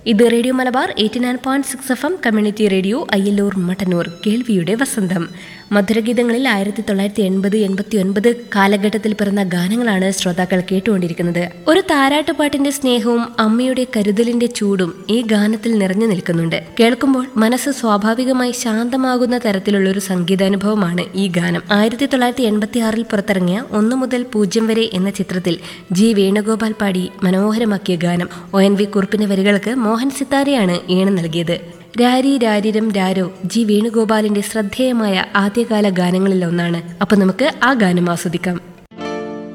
ഇത് radio Malabar eighty nine point six F M community radio Ayyalloor Mattannur കേൾവിയുടെ വസന്തം മധുരഗീതങ്ങളിൽ ആയിരത്തി തൊള്ളായിരത്തി എൺപത് എൺപത്തി ഒൻപത് കാലഘട്ടത്തിൽ പിറന്ന ഗാനങ്ങളാണ് ശ്രോതാക്കൾ കേട്ടുകൊണ്ടിരിക്കുന്നത് ഒരു താരാട്ടുപാട്ടിന്റെ സ്നേഹവും അമ്മയുടെ കരുതലിന്റെ ചൂടും ഈ ഗാനത്തിൽ നിറഞ്ഞു നിൽക്കുന്നുണ്ട് കേൾക്കുമ്പോൾ മനസ്സ് സ്വാഭാവികമായി ശാന്തമാകുന്ന തരത്തിലുള്ള ഒരു സംഗീതാനുഭവമാണ് ഈ ഗാനം ആയിരത്തി തൊള്ളായിരത്തി എൺപത്തി ആറിൽ പുറത്തിറങ്ങിയ ഒന്ന് മുതൽ പൂജ്യം വരെ എന്ന ചിത്രത്തിൽ ജി വേണുഗോപാൽ പാടി മനോഹരമാക്കിയ ഗാനം ഒ എൻ വി കുറുപ്പിന്റെ വരികൾക്ക് മോഹൻ സിത്താരയാണ് ഈണം നൽകിയത് രാരി രാരിരം രാരോ ജി വേണുഗോപാലിന്റെ ശ്രദ്ധേയമായ ആദ്യകാല ഗാനങ്ങളിൽ ഒന്നാണ് അപ്പൊ നമുക്ക് ആ ഗാനം ആസ്വദിക്കാം